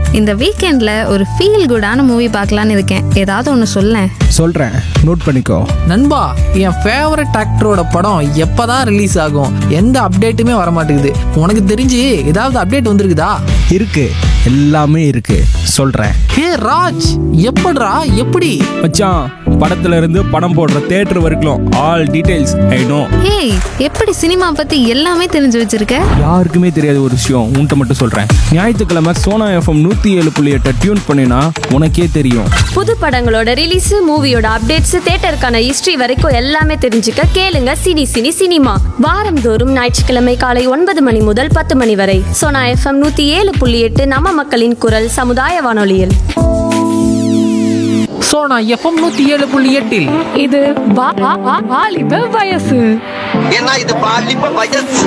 இந்த வீக்கெண்டில் ஒரு ஃபீல் குடான மூவி பார்க்கலான்னு இருக்கேன் ஏதாவது ஒன்று சொல்லேன் சொல்கிறேன் நோட் பண்ணிக்கோ நண்பா என் ஃபேவரட் ஆக்டரோட படம் எப்பதான் ரிலீஸ் ஆகும் எந்த அப்டேட்டுமே வர மாட்டேங்குது உனக்கு தெரிஞ்சு ஏதாவது அப்டேட் வந்திருக்குதா இருக்கு எல்லாமே இருக்கு சொல்கிறேன் ஹே ராஜ் எப்படிடா எப்படி மச்சான் படத்துல இருந்து படம் போடுற தேட்டர் வரைக்கும் all details I know hey எப்படி சினிமா பற்றி எல்லாமே தெரிஞ்சு வச்சிருக்க யாருக்குமே தெரியாத ஒரு விஷயம் உன்கிட்ட மட்டும் சொல்கிறேன் ஞாயிற்றுக்கிழமை சோனா எஃப்எம் நூற்றி ஏழு புள்ளி எட்டை டியூன் பண்ணினா உனக்கே தெரியும் புது படங்களோட ரிலீஸ் மூவியோட அப்டேட்ஸ் தேட்டருக்கான ஹிஸ்டரி வரைக்கும் எல்லாமே தெரிஞ்சுக்க கேளுங்க சினி சினி சினிமா வாரந்தோறும் ஞாயிற்றுக்கிழமை காலை ஒன்பது மணி முதல் பத்து மணி வரை சோனா எஃப்எம் நூத்தி ஏழு புள்ளி எட்டு நம்ம மக்களின் குரல் சமுதாய வானொலியில் ஸோ நான் எஃப்எம் நூற்றி ஏழு புள்ளி எட்டில் இது வா- வா- வா- வாலிப வயசு ஏன்னா இது பாலிப்ப வயசு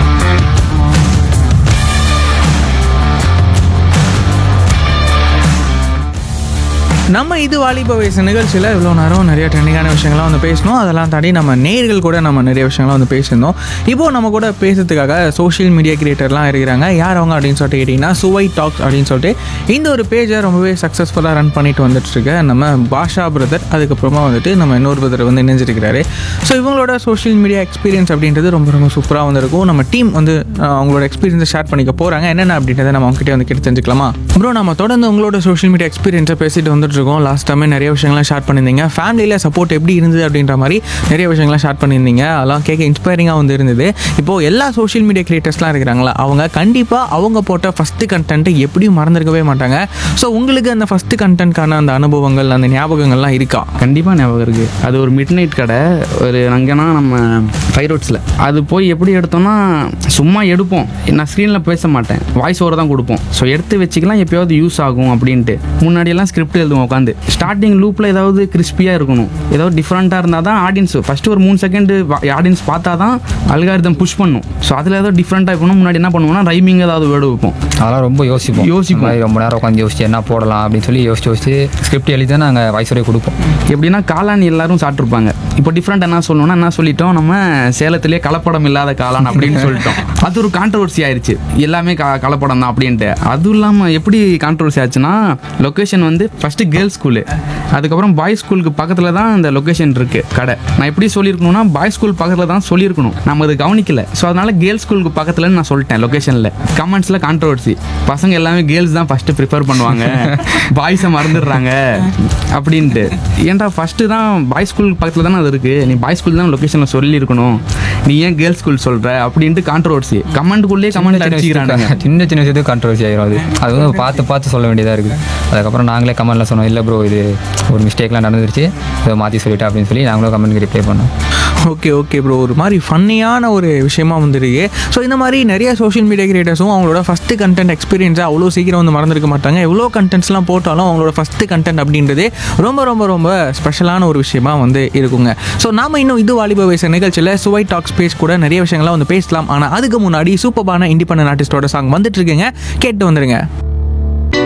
நம்ம இது வாலிப வயசு நிகழ்ச்சியில் இவ்வளோ நேரம் நிறைய ட்ரெண்டிங்கான விஷயங்கள்லாம் வந்து பேசணும் அதெல்லாம் தாண்டி நம்ம நேர்கள் கூட நம்ம நிறைய விஷயங்கள்லாம் வந்து பேசியிருந்தோம் இப்போ நம்ம கூட பேசுறதுக்காக சோஷியல் மீடியா கிரியேட்டர்லாம் இருக்கிறாங்க யார் அவங்க அப்படின்னு சொல்லிட்டு கேட்டிங்கன்னா சுவை டாக்ஸ் அப்படின்னு சொல்லிட்டு இந்த ஒரு பேஜை ரொம்பவே சக்ஸஸ்ஃபுல்லாக ரன் பண்ணிட்டு வந்துட்டு இருக்க நம்ம பாஷா பிரதர் அதுக்கப்புறமா வந்துட்டு நம்ம இன்னொரு பிரதர் வந்து இணைஞ்சிருக்கிறாரு ஸோ இவங்களோட சோஷியல் மீடியா எக்ஸ்பீரியன்ஸ் அப்படின்றது ரொம்ப ரொம்ப சூப்பராக வந்திருக்கும் நம்ம டீம் வந்து அஹ், அவங்களோட எக்ஸ்பீரியன்ஸை ஷேர் பண்ணிக்க போகிறாங்க என்னென்ன அப்படின்றத நம்ம அவங்ககிட்ட வந்து கேட்டு தெரிஞ்சுக்கலாமா ப்ரோ நம்ம தொடர்ந்து உங்களோட சோஷியல் மீடியா எக்ஸ்பீரியன்ஸை பேசிட்டு வந்துட்டு இருக்கோம் லாஸ்ட் டைமே நிறைய விஷயங்கள்லாம் ஷேர் பண்ணியிருந்தீங்க ஃபேமிலியில் சப்போர்ட் எப்படி இருந்தது அப்படின்ற மாதிரி நிறைய விஷயங்கள்லாம் ஷேர் பண்ணியிருந்தீங்க அதெல்லாம் கேட்க இன்ஸ்பைரிங்காக வந்து இருந்தது இப்போது எல்லா சோஷியல் மீடியா கிரியேட்டர்ஸ்லாம் இருக்கிறாங்களா அவங்க கண்டிப்பாக அவங்க போட்ட ஃபஸ்ட்டு கண்டென்ட்டை எப்படியும் மறந்துருக்கவே மாட்டாங்க ஸோ உங்களுக்கு அந்த ஃபஸ்ட்டு கண்டென்ட்கான அந்த அனுபவங்கள் அந்த ஞாபகங்கள்லாம் இருக்கா கண்டிப்பாக ஞாபகம் இருக்குது அது ஒரு மிட் நைட் கடை ஒரு அங்கேனா நம்ம ஃபைவ் ரோட்ஸில் அது போய் எப்படி எடுத்தோம்னா சும்மா எடுப்போம் நான் ஸ்க்ரீனில் பேச மாட்டேன் வாய்ஸ் ஓவர் தான் கொடுப்போம் ஸோ எடுத்து வச்சுக்கலாம் எப்போயாவது யூஸ் ஆகும் அப்படின்ட்டு முன்னாடியெல்லாம் ஸ்கிரிப்ட் எழுதுவோம் உட்காந்து ஸ்டார்டிங் லூப்பில் ஏதாவது கிறிஸ்பியாக இருக்கணும் ஏதாவது டிஃப்ரெண்ட்டாக இருந்தால் தான் ஆடியன்ஸ் ஃபஸ்ட்டு ஒரு மூணு செகண்ட் ஆடியன்ஸ் பார்த்தா தான் அல்காரிதம் புஷ் பண்ணும் ஸோ அதில் ஏதாவது டிஃப்ரெண்ட்டாக இருக்கணும் முன்னாடி என்ன பண்ணுவோம்னா ரைமிங் ஏதாவது வேர்டு வைப்போம் அதெல்லாம் ரொம்ப யோசிப்போம் யோசிப்போம். இந்த மாதிரி ரொம்ப நேரம் உட்காந்து யோசிச்சு என்ன போடலாம் அப்படின்னு சொல்லி யோசிச்சு யோசிச்சு ஸ்கிரிப்ட் எழுதி தான் நாங்கள் வாய்ஸோடய கொடுப்போம் எப்படின்னா காளான் எல்லாரும் சாப்பிட்ருப்பாங்க இப்போ டிஃப்ரெண்ட் என்ன சொல்லணும்னா என்ன சொல்லிட்டோம் நம்ம சேலத்திலே கலப்படம் இல்லாத காளான் அப்படின்னு சொல்லிட்டோம் அது ஒரு கான்ட்ரவர்சி ஆயிருச்சு எல்லாமே க கலப்படம் தான் அப்படின்ட்டு அதுவும் இல்லாமல் எப்படி கான்ட்ரவர்சி ஆச்சுன்னா லொக்கேஷன் வந்து ஃபஸ்ட்டு கேர்ள்ஸ் ஸ்கூலு அதுக்கப்புறம் பாய்ஸ் ஸ்கூலுக்கு பக்கத்தில் தான் இந்த லொக்கேஷன் இருக்கு கடை நான் எப்படி சொல்லியிருக்கணும்னா பாய்ஸ் ஸ்கூல் பக்கத்தில் தான் சொல்லியிருக்கணும் நம்ம அது கவனிக்கல ஸோ அதனால கேர்ள்ஸ் ஸ்கூலுக்கு பக்கத்தில் நான் சொல்லிட்டேன் லொக்கேஷனில் கமெண்ட்ஸில் கான்ட்ரவர்சி பசங்க எல்லாமே கேர்ள்ஸ் தான் ஃபஸ்ட்டு ப்ரிஃபர் பண்ணுவாங்க பாய்ஸை மறந்துடுறாங்க அப்படின்ட்டு ஏன்டா ஃபஸ்ட்டு தான் பாய்ஸ் ஸ்கூல் பக்கத்தில் தானே அது இருக்குது நீ பாய்ஸ் ஸ்கூல் தான் லொக்கேஷனில் சொல்லியிருக்கணும் நீ ஏன் கேர்ள்ஸ் ஸ்கூல் சொல்கிற அப்படின்ட்டு கான்ட்ரவர்சி கமெண்ட்டுக்குள்ளேயே கமெண்ட் அடிச்சுக்கிறானுங்க சின்ன சின்ன விஷயத்துக்கு கான்ட்ரவர்சி ஆயிரும் அது அது வந்து பார்த்து பார்த்து சொல்ல வேண்டியதாக இருக்குது அதுக்கப்புறம் நாங்களே கமெண்ட்ல சொன்னோம் இல்லை ப்ரோ இது ஒரு மிஸ்டேக்லாம் நடந்துருச்சு இதை மாற்றி சொல்லிட்டேன் அப்படின்னு சொல்லி நாங்களும் கமெண்ட்க்கு ரிப்ளை பண்ணோம் ஓகே ஓகே ப்ரோ ஒரு மாதிரி ஃபன்னியான ஒரு விஷயமா வந்துருக்கு ஸோ இந்த மாதிரி நிறைய சோஷியல் மீடியா கிரியேட்டர்ஸும் அவங்களோட ஃபஸ்ட்டு கண்டென்ட் எக்ஸ்பீரியன்ஸை அவ்வளோ சீக்கிரம் வந்து மறந்துருக்க மாட்டாங்க எவ்வளோ கண்டென்ட்ஸ்லாம் போட்டாலும் அவங்களோட ஃபஸ்ட்டு கண்டென்ட் அப்படின்றதே ரொம்ப ரொம்ப ரொம்ப ஸ்பெஷலான ஒரு விஷயமா வந்து இருக்குங்க ஸோ நாம இன்னும் இது வாலிப வயசு நிகழ்ச்சியில் சுவை டாக் ஸ்பேஸ் கூட நிறைய விஷயங்கள்லாம் வந்து பேசலாம் ஆனால் அதுக்கு முன்னாடி சூப்பரான இண்டிபெண்டன்ட் ஆர்டிஸ்டோட சாங் வந்துட்டு இருக்குங்க கேட்டு வந்துருங்க